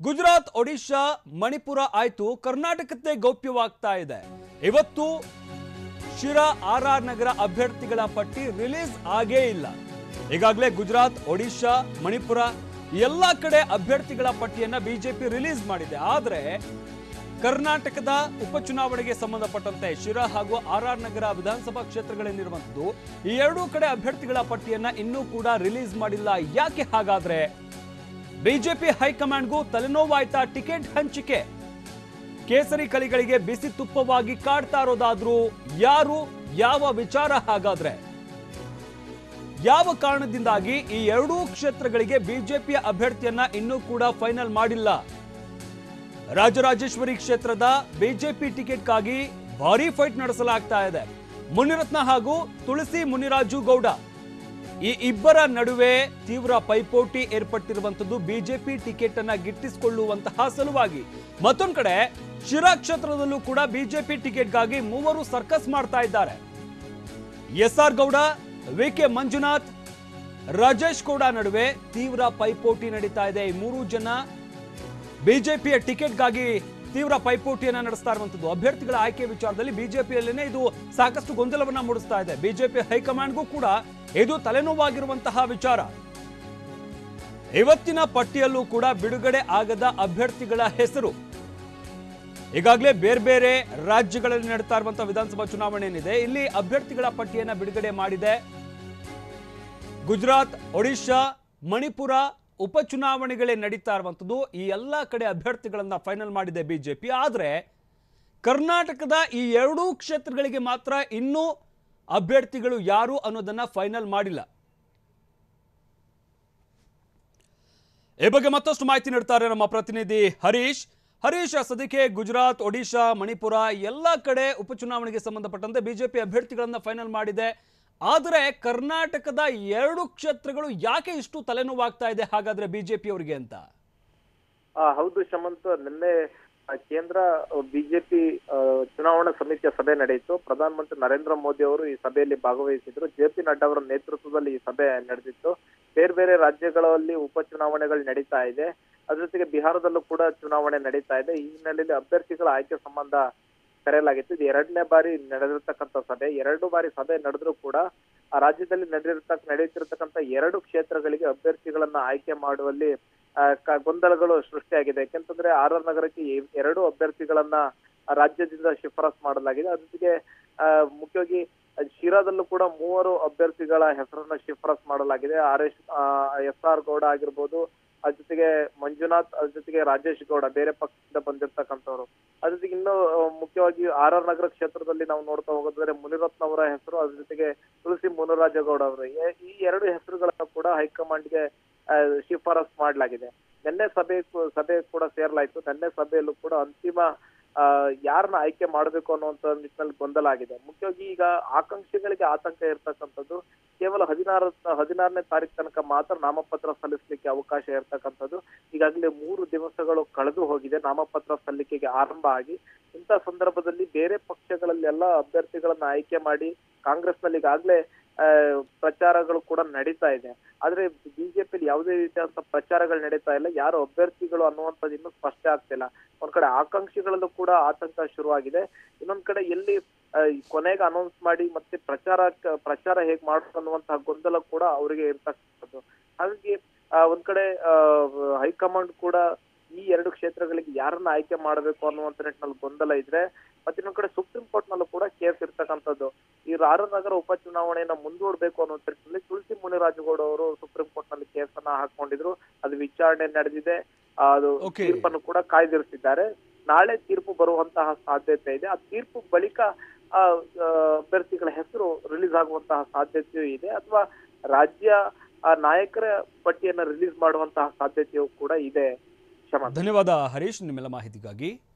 ಗುಜರಾತ್ ಒಡಿಶಾ ಮಣಿಪುರ ಆಯ್ತು ಕರ್ನಾಟಕಕ್ಕೆ ಗೌಪ್ಯವಾಗ್ತಾ ಇದೆ ಇವತ್ತು ಶಿರಾ ಆರ್ ಆರ್ ನಗರ ಅಭ್ಯರ್ಥಿಗಳ ಪಟ್ಟಿ ರಿಲೀಸ್ ಆಗೇ ಇಲ್ಲ ಈಗಾಗಲೇ ಗುಜರಾತ್ ಒಡಿಶಾ ಮಣಿಪುರ ಎಲ್ಲ ಕಡೆ ಅಭ್ಯರ್ಥಿಗಳ ಪಟ್ಟಿಯನ್ನ ಬಿಜೆಪಿ ರಿಲೀಸ್ ಮಾಡಿದೆ ಆದರೆ ಕರ್ನಾಟಕದ ಉಪಚುನಾವಣೆಗೆ ಸಂಬಂಧಪಟ್ಟಂತೆ ಶಿರಾ ಹಾಗೂ ಆರ್ ಆರ್ ನಗರ ವಿಧಾನಸಭಾ ಕ್ಷೇತ್ರಗಳೇನಿರುವಂಥದ್ದು ಈ ಎರಡೂ ಕಡೆ ಅಭ್ಯರ್ಥಿಗಳ ಪಟ್ಟಿಯನ್ನ ಇನ್ನೂ ಕೂಡ ರಿಲೀಸ್ ಮಾಡಿಲ್ಲ ಯಾಕೆ ಹಾಗಾದ್ರೆ ಬಿಜೆಪಿ ಹೈಕಮಾಂಡ್ಗೂ ತಲೆನೋವಾಯ್ತಾ ಟಿಕೆಟ್ ಹಂಚಿಕೆ ಕೇಸರಿ ಕಲಿಗಳಿಗೆ ಬಿಸಿ ತುಪ್ಪವಾಗಿ ಕಾಡ್ತಾ ಇರೋದಾದ್ರೂ ಯಾರು ಯಾವ ವಿಚಾರ ಹಾಗಾದ್ರೆ ಯಾವ ಕಾರಣದಿಂದಾಗಿ ಈ ಎರಡೂ ಕ್ಷೇತ್ರಗಳಿಗೆ ಬಿಜೆಪಿಯ ಅಭ್ಯರ್ಥಿಯನ್ನ ಇನ್ನೂ ಕೂಡ ಫೈನಲ್ ಮಾಡಿಲ್ಲ ರಾಜರಾಜೇಶ್ವರಿ ಕ್ಷೇತ್ರದ ಬಿಜೆಪಿ ಟಿಕೆಟ್ಗಾಗಿ ಭಾರಿ ಫೈಟ್ ನಡೆಸಲಾಗ್ತಾ ಇದೆ ಮುನಿರತ್ನ ಹಾಗೂ ತುಳಸಿ ಮುನಿರಾಜು ಗೌಡ ಈ ಇಬ್ಬರ ನಡುವೆ ತೀವ್ರ ಪೈಪೋಟಿ ಏರ್ಪಟ್ಟಿರುವಂತದ್ದು ಬಿಜೆಪಿ ಟಿಕೆಟ್ ಅನ್ನ ಗಿಟ್ಟಿಸಿಕೊಳ್ಳುವಂತಹ ಸಲುವಾಗಿ ಮತ್ತೊಂದ್ ಕಡೆ ಶಿರಾ ಕ್ಷೇತ್ರದಲ್ಲೂ ಕೂಡ ಬಿಜೆಪಿ ಟಿಕೆಟ್ಗಾಗಿ ಮೂವರು ಸರ್ಕಸ್ ಮಾಡ್ತಾ ಇದ್ದಾರೆ S R Gowda V K Manjunath Rajesh Gowda ನಡುವೆ ತೀವ್ರ ಪೈಪೋಟಿ ನಡೀತಾ ಇದೆ ಈ ಮೂರು ಜನ ಬಿಜೆಪಿಯ ಟಿಕೆಟ್ಗಾಗಿ ತೀವ್ರ ಪೈಪೋಟಿಯನ್ನ ನಡೆಸ್ತಾ ಇರುವಂತದ್ದು ಅಭ್ಯರ್ಥಿಗಳ ಆಯ್ಕೆ ವಿಚಾರದಲ್ಲಿ ಬಿಜೆಪಿಯಲ್ಲೇನೆ ಇದು ಸಾಕಷ್ಟು ಗೊಂದಲವನ್ನ ಮೂಡಿಸ್ತಾ ಇದೆ ಬಿಜೆಪಿ ಹೈಕಮಾಂಡ್ಗೂ ಕೂಡ ಇದು ತಲೆನೋವಾಗಿರುವಂತಹ ವಿಚಾರ ಇವತ್ತಿನ ಪಟ್ಟಿಯಲ್ಲೂ ಕೂಡ ಬಿಡುಗಡೆ ಆಗದ ಅಭ್ಯರ್ಥಿಗಳ ಹೆಸರು ಈಗಾಗಲೇ ಬೇರೆ ಬೇರೆ ರಾಜ್ಯಗಳಲ್ಲಿ ನಡೀತಾ ಇರುವಂತಹ ವಿಧಾನಸಭಾ ಚುನಾವಣೆ ಏನಿದೆ ಇಲ್ಲಿ ಅಭ್ಯರ್ಥಿಗಳ ಪಟ್ಟಿಯನ್ನ ಬಿಡುಗಡೆ ಮಾಡಿದೆ ಗುಜರಾತ್ ಒಡಿಶಾ ಮಣಿಪುರ ಉಪಚುನಾವಣೆಗಳೇ ನಡೀತಾ ಇರುವಂಥದ್ದು ಈ ಎಲ್ಲ ಕಡೆ ಅಭ್ಯರ್ಥಿಗಳನ್ನ ಫೈನಲ್ ಮಾಡಿದೆ ಬಿಜೆಪಿ ಆದರೆ ಕರ್ನಾಟಕದ ಈ ಎರಡೂ ಕ್ಷೇತ್ರಗಳಿಗೆ ಮಾತ್ರ ಇನ್ನೂ ಅಭ್ಯರ್ಥಿಗಳು ಯಾರು ಅನ್ನೋದನ್ನ ಫೈನಲ್ ಮಾಡಿಲ್ಲ ಈ ಬಗ್ಗೆ ಮತ್ತಷ್ಟು ಮಾಹಿತಿ ನೀಡ್ತಾರೆ ನಮ್ಮ ಪ್ರತಿನಿಧಿ ಹರೀಶ್ ಹರೀಶ್ ಸದ್ಯಕ್ಕೆ ಗುಜರಾತ್ ಒಡಿಶಾ ಮಣಿಪುರ ಎಲ್ಲ ಕಡೆ ಉಪಚುನಾವಣೆಗೆ ಸಂಬಂಧಪಟ್ಟಂತೆ ಬಿಜೆಪಿ ಅಭ್ಯರ್ಥಿಗಳನ್ನ ಫೈನಲ್ ಮಾಡಿದೆ ಆದರೆ ಕರ್ನಾಟಕದ ಎರಡು ಕ್ಷೇತ್ರಗಳು ಯಾಕೆ ಇಷ್ಟು ತಲೆನೋವಾಗ್ತಾ ಇದೆ ಹಾಗಾದ್ರೆ ಬಿಜೆಪಿ ಅವರಿಗೆ ಅಂತ ಆ, ಹೌದು ಶಮಂತ್ ನಿನ್ನೆ ಆ, ಕೇಂದ್ರ ಬಿಜೆಪಿ ಚುನಾವಣಾ ಸಮಿತಿಯ ಸಭೆ ನಡೆಯಿತು ಪ್ರಧಾನಮಂತ್ರಿ ನರೇಂದ್ರ ಮೋದಿ ಅವರು ಈ ಸಭೆಯಲ್ಲಿ ಭಾಗವಹಿಸಿದ್ರು ಜೆ ಪಿ ನಡ್ಡಾ ಅವರ ನೇತೃತ್ವದಲ್ಲಿ ಈ ಸಭೆ ನಡೆದಿತ್ತು ಬೇರೆ ಬೇರೆ ರಾಜ್ಯಗಳಲ್ಲಿ ಉಪಚುನಾವಣೆಗಳು ನಡೀತಾ ಇದೆ ಅದ್ರ ಜೊತೆಗೆ ಬಿಹಾರದಲ್ಲೂ ಕೂಡ ಚುನಾವಣೆ ನಡೀತಾ ಇದೆ ಈ ಹಿನ್ನೆಲೆಯಲ್ಲಿ ಅಭ್ಯರ್ಥಿಗಳ ಆಯ್ಕೆ ಸಂಬಂಧ ಕರೆಯಲಾಗಿತ್ತು ಇದು ಎರಡನೇ ಬಾರಿ ನಡೆದಿರ್ತಕ್ಕಂಥ ಸಭೆ ಎರಡು ಬಾರಿ ಸಭೆ ನಡೆದ್ರೂ ಕೂಡ ಆ ರಾಜ್ಯದಲ್ಲಿ ನಡೆದಿರ್ತಕ್ಕ ನಡೆಯುತ್ತಿರ್ತಕ್ಕಂಥ ಎರಡು ಕ್ಷೇತ್ರಗಳಿಗೆ ಅಭ್ಯರ್ಥಿಗಳನ್ನ ಆಯ್ಕೆ ಮಾಡುವಲ್ಲಿ ಆ, ಕ- ಗೊಂದಲಗಳು ಸೃಷ್ಟಿಯಾಗಿದೆ ಯಾಕೆಂತಂದ್ರೆ ಆರ್ ಆರ್ ನಗರಕ್ಕೆ ಎ- ಎರಡು ಅಭ್ಯರ್ಥಿಗಳನ್ನ ಆ ರಾಜ್ಯದಿಂದ ಶಿಫಾರಸ್ ಮಾಡಲಾಗಿದೆ ಅದ್ರ ಜೊತೆಗೆ ಆ, ಮುಖ್ಯವಾಗಿ ಶಿರಾದಲ್ಲೂ ಕೂಡ ಮೂವರು ಅಭ್ಯರ್ಥಿಗಳ ಹೆಸರನ್ನ ಶಿಫಾರಸ್ ಮಾಡಲಾಗಿದೆ R S S R Gowda ಆಗಿರ್ಬೋದು ಅದ್ರ ಜೊತೆಗೆ ಮಂಜುನಾಥ್ ಅದ್ರ ಜೊತೆಗೆ ರಾಜೇಶ್ ಗೌಡ ಬೇರೆ ಪಕ್ಷದಿಂದ ಬಂದಿರ್ತಕ್ಕಂಥವ್ರು ಅದ್ರ ಜೊತೆಗೆ ಇನ್ನು ಆ, ಮುಖ್ಯವಾಗಿ ಆರ್ ಆರ್ ನಗರ ಕ್ಷೇತ್ರದಲ್ಲಿ ನಾವು ನೋಡ್ತಾ ಹೋಗೋದಾದ್ರೆ ಮುನಿರತ್ನ ಅವರ ಹೆಸರು ಅದ್ರ ಜೊತೆಗೆ ತುಳಸಿ ಮುನುರಾಜಗೌಡ ಅವರು ಎ- ಈ ಎರಡು ಹೆಸರುಗಳನ್ನ ಕೂಡ ಹೈಕಮಾಂಡ್ಗೆ ಆ, ಶಿಫಾರಸ್ ಮಾಡಲಾಗಿದೆ ನಿನ್ನೆ ಸಭೆ ಕೂ- ಸಭೆ ಕೂಡ ಸೇರ್ಲಾಯ್ತು ನಿನ್ನೆ ಸಭೆಯಲ್ಲೂ ಕೂಡ ಅಂತಿಮ ಆ, ಯಾರನ್ನ ಆಯ್ಕೆ ಮಾಡಬೇಕು ಅನ್ನುವಂತ ನಿಟ್ಟಿನಲ್ಲಿ ಗೊಂದಲ ಆಗಿದೆ ಮುಖ್ಯವಾಗಿ ಈಗ ಆಕಾಂಕ್ಷಿಗಳಿಗೆ ಆತಂಕ ಇರ್ತಕ್ಕಂಥದ್ದು ಕೇವಲ ಹದಿನಾರ ಹದಿನಾರನೇ ತಾರೀಕು ತನಕ ಮಾತ್ರ ನಾಮಪತ್ರ ಸಲ್ಲಿಸಲಿಕ್ಕೆ ಅವಕಾಶ ಇರ್ತಕ್ಕಂಥದ್ದು ಈಗಾಗಲೇ ಮೂರು ದಿವಸಗಳು ಕಳೆದು ಹೋಗಿದೆ ನಾಮಪತ್ರ ಸಲ್ಲಿಕೆಗೆ ಆರಂಭ ಆಗಿ ಇಂಥ ಸಂದರ್ಭದಲ್ಲಿ ಬೇರೆ ಪಕ್ಷಗಳಲ್ಲೆಲ್ಲ ಅಭ್ಯರ್ಥಿಗಳನ್ನ ಆಯ್ಕೆ ಮಾಡಿ ಕಾಂಗ್ರೆಸ್ನಲ್ಲಿ ಈಗಾಗಲೇ ಆ, ಪ್ರಚಾರಗಳು ಕೂಡ ನಡೀತಾ ಇದೆ ಆದ್ರೆ ಬಿಜೆಪಿಯಲ್ಲಿ ಯಾವುದೇ ರೀತಿಯಾದಂತ ಪ್ರಚಾರಗಳು ನಡೀತಾ ಇಲ್ಲ ಯಾರು ಅಭ್ಯರ್ಥಿಗಳು ಅನ್ನುವಂಥದ್ದು ಇನ್ನೂ ಸ್ಪಷ್ಟ ಆಗ್ತಿಲ್ಲ ಒಂದ್ ಕಡೆ ಆಕಾಂಕ್ಷಿಗಳಲ್ಲೂ ಕೂಡ ಆತಂಕ ಶುರುವಾಗಿದೆ ಇನ್ನೊಂದ್ ಕಡೆ ಎಲ್ಲಿ ಆ, ಈ ಕೊನೆಗೆ ಅನೌನ್ಸ್ ಮಾಡಿ ಮತ್ತೆ ಪ್ರಚಾರ ಪ್ರಚಾರ ಹೇಗ್ ಮಾಡೋದು ಅನ್ನುವಂತಹ ಗೊಂದಲ ಕೂಡ ಅವರಿಗೆ ಇರ್ತಕ್ಕಂಥದ್ದು ಹಾಗಾಗಿ ಆ, ಒಂದ್ ಕಡೆ ಆ, ಹೈಕಮಾಂಡ್ ಕೂಡ ಈ ಎರಡು ಕ್ಷೇತ್ರಗಳಿಗೆ ಯಾರನ್ನ ಆಯ್ಕೆ ಮಾಡಬೇಕು ಅನ್ನುವಂತ ನಿಟ್ಟಿನಲ್ಲಿ ಗೊಂದಲ ಇದ್ರೆ ಮತ್ತೆ ಇನ್ನೊಂದ್ ಕಡೆ ಸುಪ್ರೀಂ ಕೋರ್ಟ್ ನಲ್ಲೂ ಕೂಡ ಕೇಸ್ ಇರ್ತಕ್ಕಂಥದ್ದು ಈ ರಾರನಗರ ಉಪಚುನಾವಣೆಯನ್ನ ಮುಂದೂಡಬೇಕು ಅನ್ನೋ ನಿಟ್ಟಿನಲ್ಲಿ ತುಳಸಿ ಮುನಿರಾಜುಗೌಡ ಅವರು ಸುಪ್ರೀಂ ಕೋರ್ಟ್ ನಲ್ಲಿ ಕೇಸನ್ನ ಹಾಕೊಂಡಿದ್ರು ಅದು ವಿಚಾರಣೆ ನಡೆದಿದೆ ಆ, ಅದು Okay. ತೀರ್ಪನ್ನು ಕೂಡ ಕಾಯ್ದಿರಿಸಿದ್ದಾರೆ ನಾಳೆ ತೀರ್ಪು ಬರುವಂತಹ ಸಾಧ್ಯತೆ ಇದೆ ಆ ತೀರ್ಪು ಬಳಿಕ ಆ ಆ, ಅಭ್ಯರ್ಥಿಗಳ ಹೆಸರು ರಿಲೀಸ್ ಆಗುವಂತಹ ಸಾಧ್ಯತೆಯೂ ಇದೆ ಅಥವಾ ರಾಜ್ಯ ಆ ನಾಯಕರ ಪಟ್ಟಿಯನ್ನ ರಿಲೀಸ್ ಮಾಡುವಂತಹ ಸಾಧ್ಯತೆಯೂ ಕೂಡ ಇದೆ ಶಮಂತ್ ಧನ್ಯವಾದ ಹರೀಶ್ ನಿಮ್ಮೆಲ್ಲ ಮಾಹಿತಿಗಾಗಿ